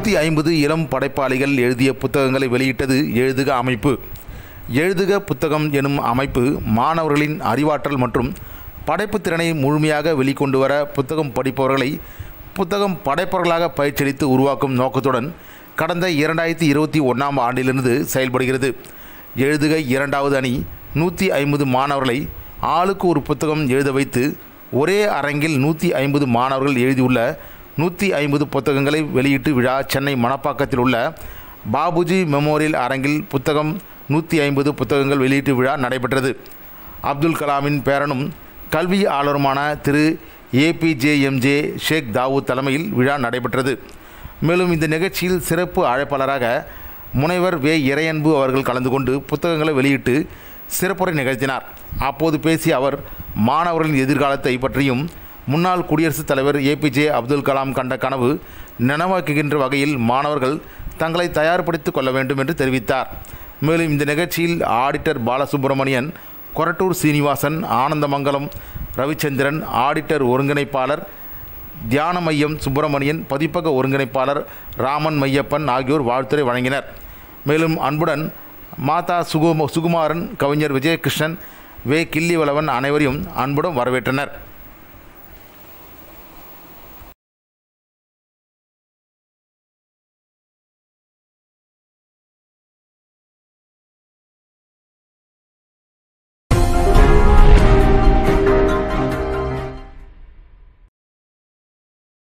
நூற்றி ஐம்பது இளம் படைப்பாளிகள் எழுதிய புத்தகங்களை வெளியிட்டது எழுதுக அமைப்பு எழுதுக புத்தகம் எனும் அமைப்பு மாணவர்களின் அறிவாற்றல் மற்றும் படைப்புத் திறனை முழுமையாக வெளிக்கொண்டு வர புத்தகம் படிப்பவர்களை புத்தகம் படைப்பவர்களாக பயிற்சியளித்து உருவாக்கும் நோக்கத்துடன் கடந்த இரண்டாயிரத்தி இருபத்தி ஒன்றாம் ஆண்டிலிருந்து செயல்படுகிறது எழுதுக இரண்டாவது அணி நூற்றி ஐம்பது மாணவர்களை ஆளுக்கு ஒரு புத்தகம் எழுத வைத்து ஒரே அரங்கில் நூற்றி ஐம்பது மாணவர்கள் எழுதியுள்ள நூற்றி ஐம்பது புத்தகங்களை வெளியீட்டு விழா சென்னை மணப்பாக்கத்தில் உள்ள பாபுஜி மெமோரியல் அரங்கில் புத்தகம் நூற்றி ஐம்பது புத்தகங்கள் வெளியீட்டு விழா நடைபெற்றது அப்துல் கலாமின் பேரனும் கல்வியாளருமான திரு ஏபிஜேஎம்ஜே ஷேக் தாவூத் தலைமையில் விழா நடைபெற்றது மேலும் இந்த நிகழ்ச்சியில் சிறப்பு அழைப்பாளராக முனைவர் வே இறையன்பு அவர்கள் கலந்து கொண்டு புத்தகங்களை வெளியிட்டு சிறப்புரை நிகழ்த்தினார் அப்போது பேசிய அவர் மாணவர்களின் எதிர்காலத்தை பற்றியும் முன்னாள் குடியரசுத் தலைவர் ஏபிஜே அப்துல் கலாம் கண்ட கனவு நனவாக்குகின்ற வகையில் மாணவர்கள் தங்களை தயார்படுத்திக் கொள்ள வேண்டும் என்று தெரிவித்தார் மேலும் இந்த நிகழ்ச்சியில் ஆடிட்டர் பாலசுப்ரமணியன் கொரட்டூர் சீனிவாசன் ஆனந்தமங்கலம் ரவிச்சந்திரன் ஆடிட்டர் ஒருங்கிணைப்பாளர் தியான மையம் சுப்பிரமணியன் பதிப்பக ஒருங்கிணைப்பாளர் ராமன் மையப்பன் ஆகியோர் வாழ்த்துரை வழங்கினர் மேலும் அன்புடன் மாதா சுகு சுகுமாரன் கவிஞர் விஜயகிருஷ்ணன் வே கிள்ளிவளவன் அனைவரையும் அன்புடன் வரவேற்றனர்